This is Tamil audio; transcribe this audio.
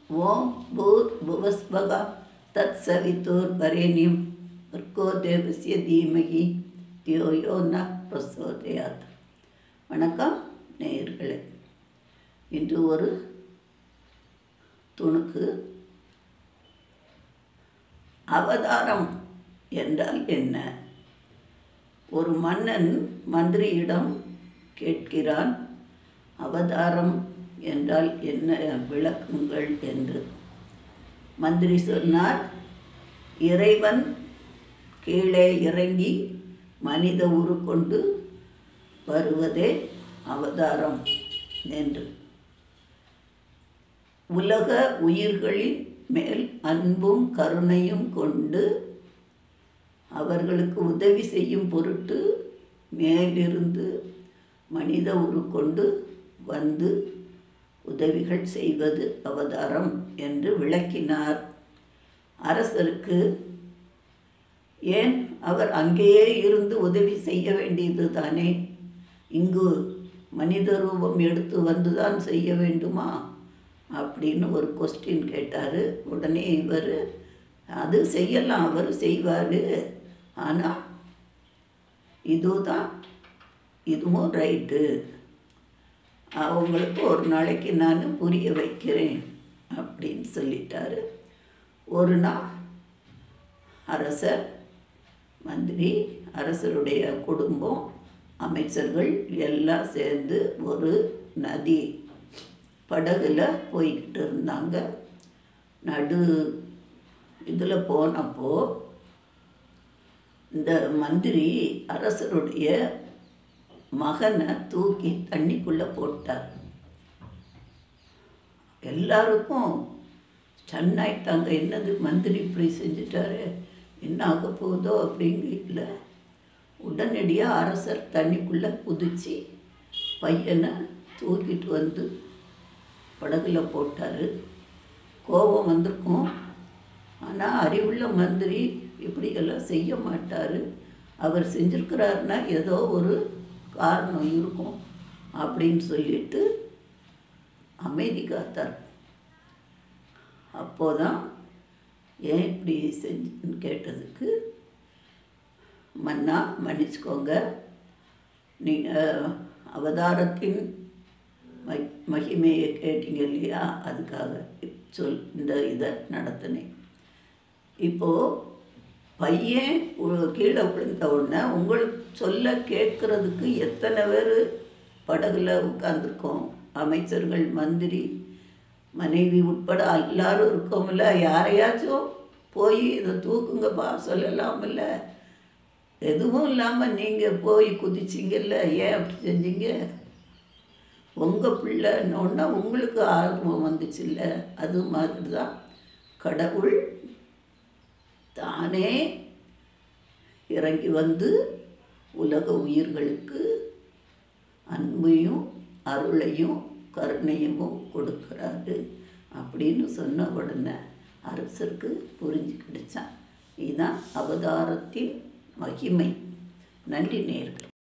ஓம் பூர் புவஸ்வகா தத் சவிதோர் வரேனியம் வர்க்கோ தேவசிய தீமகி தியோ யோ ந பிரசோதயாத் வணக்கம் நேயர்களே இன்று ஒரு துணுக்கு அவதாரம் என்றால் என்ன ஒரு மன்னன் மந்திரியிடம் கேட்கிறான் அவதாரம் என்றால் என்ன விளக்குங்கள் என்று மந்திரி சொன்னார் இறைவன் கீழே இறங்கி மனித உரு கொண்டு வருவதே அவதாரம் என்று உலக உயிர்களின் மேல் அன்பும் கருணையும் கொண்டு அவர்களுக்கு உதவி செய்யும் பொருட்டு மேலிருந்து மனித உரு கொண்டு வந்து உதவிகள் செய்வது அவதாரம் என்று விளக்கினார் அரசருக்கு ஏன் அவர் அங்கேயே இருந்து உதவி செய்ய வேண்டியது தானே இங்கு மனித ரூபம் எடுத்து வந்து தான் செய்ய வேண்டுமா அப்படின்னு ஒரு கொஸ்டின் கேட்டார் உடனே இவர் அது செய்யலாம் அவர் செய்வார் ஆனால் இதுதான் இதுவும் ரைட்டு அவங்களுக்கு ஒரு நாளைக்கு நான் புரிய வைக்கிறேன் அப்படின்னு சொல்லிட்டாரு ஒரு நாள் அரசர் மந்திரி அரசருடைய குடும்பம் அமைச்சர்கள் எல்லாம் சேர்ந்து ஒரு நதி படகுல போய்கிட்டு இருந்தாங்க நடு இதில் போனப்போ இந்த மந்திரி அரசருடைய மகனை தூக்கி தண்ணிக்குள்ளே போட்டார் எல்லாருக்கும் ஸ்டன்னாயிட்டாங்க என்னது மந்திரி இப்படி செஞ்சிட்டாரு என்ன ஆக போகுதோ அப்படிங்கல உடனடியாக அரசர் தண்ணிக்குள்ளே குதித்து பையனை தூக்கிட்டு வந்து படகுல போட்டார் கோபம் வந்திருக்கும் ஆனால் அறிவுள்ள மந்திரி இப்படியெல்லாம் செய்ய மாட்டார் அவர் செஞ்சுருக்கிறாருன்னா ஏதோ ஒரு காரணம் இருக்கும் அப்படின்னு சொல்லிட்டு அமைதி காத்தார் அப்போதான் ஏன் இப்படி செஞ்சுன்னு கேட்டதுக்கு மன்னா மன்னிச்சுக்கோங்க நீங்கள் அவதாரத்தின் ம மகிமையை கேட்டீங்க இல்லையா அதுக்காக சொல் இந்த இதை நடத்தினேன் இப்போது பையன் கீழே விழுந்த உடனே உங்களுக்கு சொல்ல கேட்குறதுக்கு எத்தனை பேர் படகுல உட்காந்துருக்கோம் அமைச்சர்கள் மந்திரி மனைவி உட்பட எல்லாரும் இருக்கோம்ல யாரையாச்சும் போய் இதை தூக்குங்கப்பா சொல்லலாமில்ல எதுவும் இல்லாமல் நீங்கள் போய் குதிச்சிங்கல்ல ஏன் அப்படி செஞ்சீங்க உங்கள் பிள்ளைன்னொன்னா உங்களுக்கு ஆர்வம் வந்துச்சுல்ல அது மாதிரி தான் கடவுள் தானே இறங்கி வந்து உலக உயிர்களுக்கு அன்பையும் அருளையும் கருணையும் கொடுக்குறாரு அப்படின்னு சொன்ன உடனே அரசருக்கு புரிஞ்சுக்கிடுச்சான் இதுதான் அவதாரத்தின் மகிமை நன்றி நேர்கள்